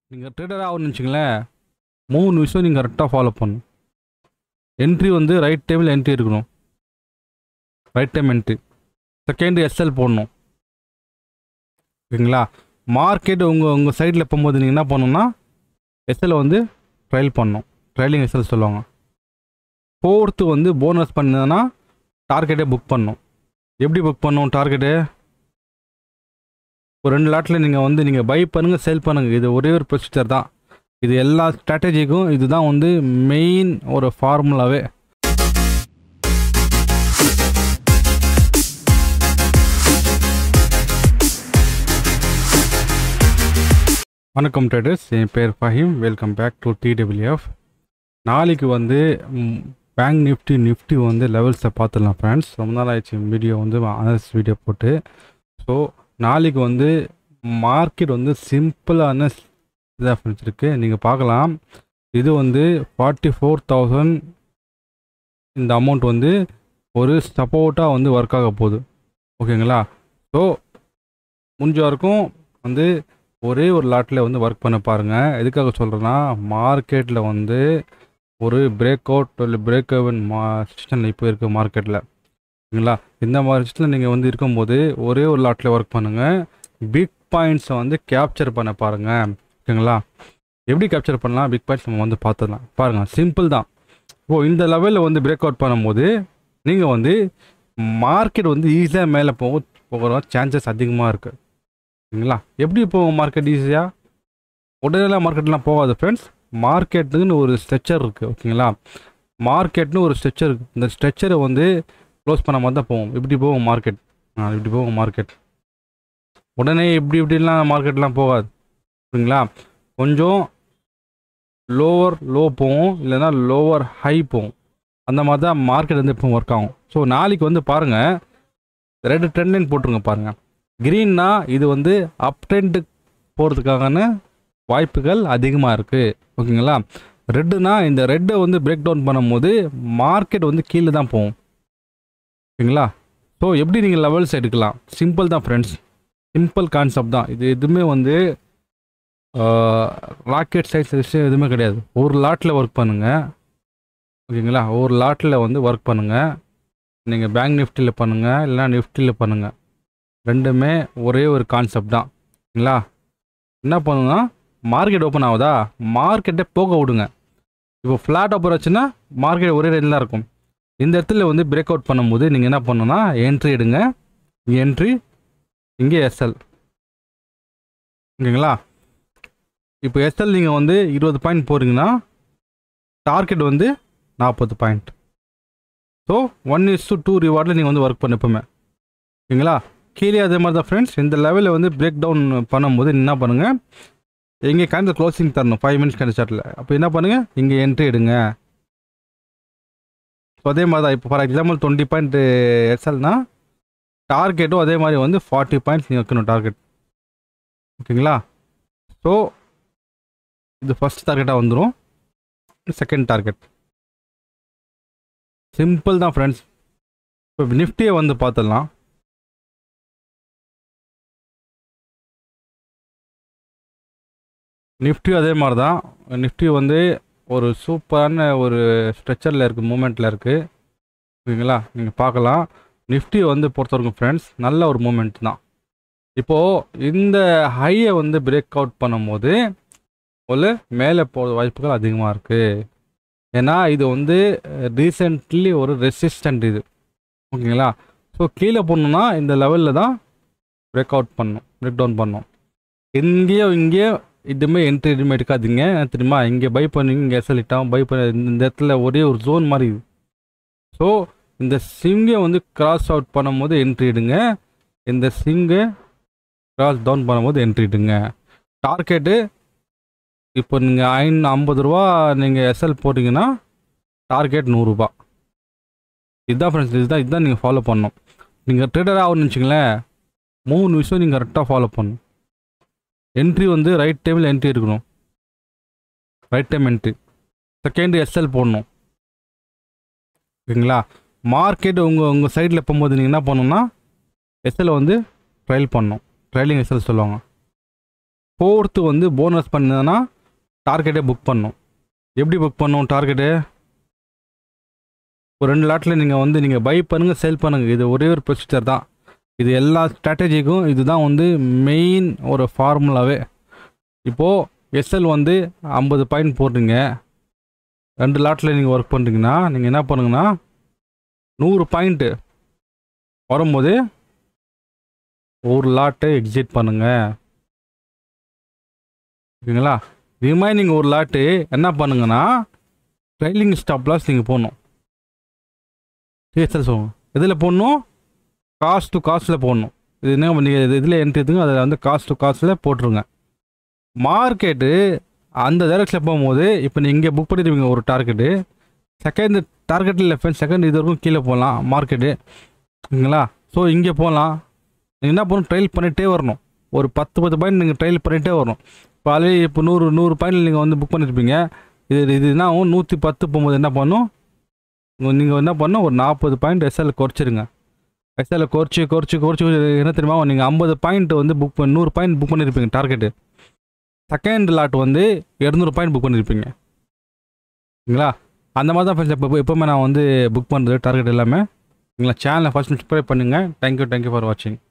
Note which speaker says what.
Speaker 1: நீங்கள் ட்ரேடர் ஆகணும்னு வச்சுங்களேன் மூணு விஷயம் நீங்கள் கரெக்டாக ஃபாலோ பண்ணணும் என்ட்ரி வந்து ரைட் டைமில் என்ட்ரி இருக்கணும் right time entry second SL போடணும் ஓகேங்களா மார்க்கெட் உங்கள் உங்கள் சைடில் போகும்போது நீங்கள் என்ன பண்ணணும்னா எஸ்எல் வந்து ட்ரையல் பண்ணணும் ட்ரையலிங் எஸ்எல் சொல்லுவாங்க ஃபோர்த்து வந்து போனஸ் பண்ணதுன்னா டார்கெட்டே புக் பண்ணணும் எப்படி புக் பண்ணணும் டார்கெட்டு ஒரு ரெண்டு லாட்டில் நீங்கள் வந்து நீங்கள் பை பண்ணுங்கள் செல் பண்ணுங்கள் இது ஒரே ஒரு ப்ரொசீஜர் தான் இது எல்லா ஸ்ட்ராட்டஜிக்கும் இதுதான் வந்து மெயின் ஒரு ஃபார்முலாவே வணக்கம் ட்ரேடர்ஸ் என் பேர் Faheem welcome back to DTWF நாளைக்கு வந்து பேங்க் நிஃப்டி நிஃப்டி வந்து லெவல்ஸை பார்த்துடலாம் ஃப்ரெண்ட்ஸ் ரொம்ப நாள் ஆயிடுச்சு வீடியோ வந்து அனலிஸ் வீடியோ போட்டு ஸோ நாளைக்கு வந்து மார்க்கெட் வந்து சிம்பிளான இதாக ஃப்ரெண்ட்ஸ் இருக்குது நீங்கள் பார்க்கலாம் இது வந்து ஃபார்ட்டி ஃபோர் தௌசண்ட் இந்த அமௌண்ட் வந்து ஒரு சப்போர்ட்டாக வந்து ஒர்க் ஆக போகுது ஓகேங்களா ஸோ முடிஞ்ச வரைக்கும் வந்து ஒரே ஒரு லாட்டில் வந்து ஒர்க் பண்ண பாருங்கள் எதுக்காக சொல்கிறேன்னா மார்க்கெட்டில் வந்து ஒரு பிரேக் அவுட் இல்லை பிரேக் அவன் மா சிஸ்டனில் இப்போ இருக்குது மார்க்கெட்டில் ஓகேங்களா இந்த மாதிரி சிஸ்டனில் நீங்கள் வந்து இருக்கும்போது ஒரே ஒரு லாட்டில் ஒர்க் பண்ணுங்கள் பிக் பாயிண்ட்ஸை வந்து கேப்சர் பண்ண பாருங்கள் ஓகேங்களா எப்படி கேப்சர் பண்ணலாம் பிக் பாயிண்ட்ஸ் நம்ம வந்து பார்த்துடலாம் பாருங்கள் சிம்பிள் தான் ஓ இந்த லெவலில் வந்து பிரேக் அவுட் பண்ணும்போது நீங்கள் வந்து மார்க்கெட் வந்து ஈஸியாக மேலே போக போகிற சான்சஸ் அதிகமாக இருக்குது ஓகேங்களா எப்படி போகும் மார்க்கெட் ஈஸியாக உடனே மார்க்கெட்லாம் போகாது ஃப்ரெண்ட்ஸ் மார்க்கெட்டுன்னு ஒரு ஸ்ட்ரெச்சர் இருக்குது ஓகேங்களா மார்க்கெட்னு ஒரு ஸ்ட்ரெச்சர் இருக்குது இந்த ஸ்ட்ரெச்சரை வந்து க்ளோஸ் பண்ண மாதிரி தான் போகும் இப்படி போகும் மார்க்கெட் ஆ இப்படி போகும் மார்க்கெட் உடனே இப்படி இப்படிலாம் மார்க்கெட்லாம் போகாது ஓகேங்களா கொஞ்சம் லோவர் லோ போகும் இல்லைன்னா லோவர் ஹை போகும் அந்த மாதிரி தான் மார்க்கெட் வந்து இப்போ ஒர்க் ஆகும் ஸோ நாளைக்கு வந்து பாருங்கள் ரெண்டு ட்ரெண்ட் லைன் போட்டுருங்க பாருங்கள் க்ரீன்னா இது வந்து அப் ட்ரெண்டு போகிறதுக்கான வாய்ப்புகள் அதிகமாக இருக்குது ஓகேங்களா ரெட்டுனா இந்த ரெட்டை வந்து பிரேக் டவுன் பண்ணும்போது மார்க்கெட் வந்து கீழே தான் போகும் ஓகேங்களா ஸோ எப்படி நீங்கள் லெவல்ஸ் எடுக்கலாம் சிம்பிள் தான் ஃப்ரெண்ட்ஸ் சிம்பிள் கான்செப்ட் தான் இது எதுவுமே வந்து ராக்கெட் சைஸ் விஷயம் எதுவுமே கிடையாது ஒரு லாட்டில் ஒர்க் பண்ணுங்கள் ஓகேங்களா ஒரு லாட்டில் வந்து ஒர்க் பண்ணுங்கள் நீங்கள் பேங்க் நிஃப்டியில் பண்ணுங்கள் இல்லைனா நிஃப்டியில் பண்ணுங்கள் ரெண்டுமே ஒரே ஒரு கான்செப்ட் தான் ஓகேங்களா என்ன பண்ணுன்னா மார்க்கெட் ஓப்பன் ஆகுதா மார்க்கெட்டை போக விடுங்க இப்போ ஃப்ளாட் ஓப்பன் ஆச்சுன்னா மார்க்கெட் ஒரே ரேஞ்சில் தான் இருக்கும் இந்த இடத்துல வந்து பிரேக் அவுட் பண்ணும்போது நீங்கள் என்ன பண்ணணும்னா என்ட்ரி எடுங்க என்ட்ரி இங்கே எஸ்எல் ஓகேங்களா இப்போ எஸ்எல் நீங்கள் வந்து இருபது பாயிண்ட் போகிறீங்கன்னா டார்கெட் வந்து நாற்பது point so one is to two ரிவார்டில் நீங்கள் வந்து ஒர்க் பண்ண எப்பவுமே ஓகேங்களா கீழே அதே மாதிரி தான் ஃப்ரெண்ட்ஸ் இந்த லெவலில் வந்து பிரேக் டவுன் பண்ணும்போது என்ன பண்ணுங்கள் இங்கே கேண்டில் க்ளோசிங் தரணும் ஃபைவ் மினிட்ஸ் கேண்டில் சார்ட்டில் அப்போ என்ன பண்ணுங்கள் இங்கே என்ட்ரி எடுங்க ஸோ அதே மாதிரி தான் இப்போ ஃபார் எக்ஸாம்பிள் டுவெண்ட்டி பாயிண்ட் எஸ்எல்னா டார்கெட்டும் அதே மாதிரி வந்து ஃபார்ட்டி பாயிண்ட்ஸ் நீங்கள் வைக்கணும் டார்கெட் ஓகேங்களா ஸோ இது ஃபஸ்ட் டார்கெட்டாக வந்துடும் செகண்ட் டார்கெட் சிம்பிள் தான் ஃப்ரெண்ட்ஸ் இப்போ நிஃப்டியை வந்து பார்த்துடலாம் நிஃப்டியும் அதே மாதிரி தான் நிஃப்டி வந்து ஒரு சூப்பரான ஒரு ஸ்ட்ரெச்சரில் இருக்குது மூமெண்ட்டில் இருக்குது ஓகேங்களா நீங்கள் பார்க்கலாம் நிஃப்டி வந்து பொறுத்தவரைக்கும் ஃப்ரெண்ட்ஸ் நல்ல ஒரு மூமெண்ட் தான் இப்போது இந்த ஹையை வந்து பிரேக் அவுட் பண்ணும்போது ஒரு மேலே போகிற வாய்ப்புகள் அதிகமாக இருக்குது ஏன்னா இது வந்து ரீசெண்ட்லி ஒரு ரெசிஸ்டண்ட் இது ஓகேங்களா ஸோ கீழே போடணுன்னா இந்த லெவலில் தான் பிரேக் அவுட் பண்ணும் பிரேக் டவுன் பண்ணும் இங்கேயோ இங்கேயோ இதுமே என்ட்ரி எதுவுமே எடுக்காதீங்க ஏன் தெரியுமா இங்கே பை பண்ணுங்க இங்கே எஸ்எல்ட்டாகும் பை பண்ண இந்த இடத்துல ஒரே ஒரு ஜோன் மாதிரி இது ஸோ இந்த சிங்கை வந்து கிராஸ் அவுட் பண்ணும்போது என்ட்ரி எடுங்க இந்த சிங்கை கிராஸ் டவுன் பண்ணும்போது என்ட்ரி எடுங்க டார்கெட்டு இப்போ நீங்கள் ஐநூ ஐம்பது ரூபா நீங்கள் எஸ்எல் போட்டிங்கன்னா டார்கெட் நூறுரூபா இதுதான் ஃப்ரெண்ட்ஸ் இதுதான் இதுதான் நீங்கள் ஃபாலோ பண்ணணும் நீங்கள் ட்ரேடர் ஆகணும்னு வச்சுங்களேன் மூணு விஷயம் நீங்கள் கரெக்டாக ஃபாலோ பண்ணணும் என்ட்ரி வந்து ரைட் டைமில் என்ட்ரி இருக்கணும் right time entry second SL போடணும் ஓகேங்களா மார்க்கெட் உங்கள் உங்கள் சைடில் போகும்போது நீங்கள் என்ன பண்ணணும்னா எஸ்எல் வந்து ட்ரையல் பண்ணணும் ட்ரையலிங் எஸ்எல் சொல்லுவாங்க ஃபோர்த்து வந்து போனஸ் பண்ணதுன்னா டார்கெட்டே புக் பண்ணும் எப்படி புக் பண்ணும் டார்கெட்டு ஒரு ரெண்டு லாட்டில் நீங்கள் வந்து நீங்கள் பை பண்ணுங்கள் செல் பண்ணுங்கள் இது ஒரே ஒரு ப்ரொசீஜர் தான் இது எல்லா ஸ்ட்ராட்டஜிக்கும் இதுதான் வந்து மெயின் ஒரு ஃபார்முலாவே இப்போது எஸ்எல் வந்து ஐம்பது பாயிண்ட் போடுறீங்க ரெண்டு லாட்டில் நீங்கள் ஒர்க் பண்ணுறீங்கன்னா நீங்கள் என்ன பண்ணுங்கன்னா நூறு பாயிண்ட்டு வரும்போது ஒரு லாட்டை எக்ஸிட் பண்ணுங்க ஓகேங்களா ரிமைனிங் ஒரு லாட்டு என்ன பண்ணுங்கன்னா ட்ரைலிங் ஸ்டாப் லாஸ் நீங்கள் போடணும் சரி சார் சொல்லுங்க இதில் போடணும் காஸ்ட் டு காஸ்ட்டில் போடணும் இது என்ன நீங்கள் இதில் என்ட்ரி எடுத்துங்க அதில் வந்து காஸ்ட் டு காஸ்ட்டில் போட்டுருங்க மார்க்கெட்டு அந்த டைரக்ஷனில் போகும்போது இப்போ நீங்கள் இங்கே புக் பண்ணிடுவீங்க ஒரு டார்கெட்டு செகண்ட் டார்கெட்டில் லெஃப்ட் செகண்ட் இது வரைக்கும் கீழே போகலாம் மார்க்கெட்டு ஓகேங்களா ஸோ இங்கே போகலாம் நீங்கள் என்ன பண்ணணும் ட்ரைல் பண்ணிகிட்டே வரணும் ஒரு பத்து பத்து பாயிண்ட் நீங்கள் ட்ரைல் பண்ணிகிட்டே வரணும் இப்போ ஆல்ரெடி இப்போ நூறு நூறு பாயிண்ட் நீங்கள் வந்து புக் பண்ணியிருப்பீங்க இது இது என்ன ஆகும் நூற்றி பத்து போகும்போது என்ன பண்ணும் நீங்கள் என்ன பண்ணணும் ஒரு நாற்பது பாயிண்ட் எஸ்எல் குறைச்சிருங்க எஸ்எல் குறைச்சி குறைச்சி குறைச்சி என்ன தெரியுமா நீங்கள் ஐம்பது பாயிண்ட் வந்து புக் பண்ணி நூறு பாயிண்ட் புக் பண்ணியிருப்பீங்க டார்கெட்டு செகண்ட் லாட் வந்து இரநூறு பாயிண்ட் புக் பண்ணியிருப்பீங்க ஓகேங்களா அந்த மாதிரி தான் ஃப்ரெண்ட்ஸ் இப்போ எப்போவுமே நான் வந்து புக் பண்ணுறது டார்கெட் எல்லாமே எங்களை சேனலை ஃபஸ்ட் சப்ஸ்கிரைப் பண்ணுங்கள் தேங்க்யூ தேங்க்யூ ஃபார் வாட்சிங்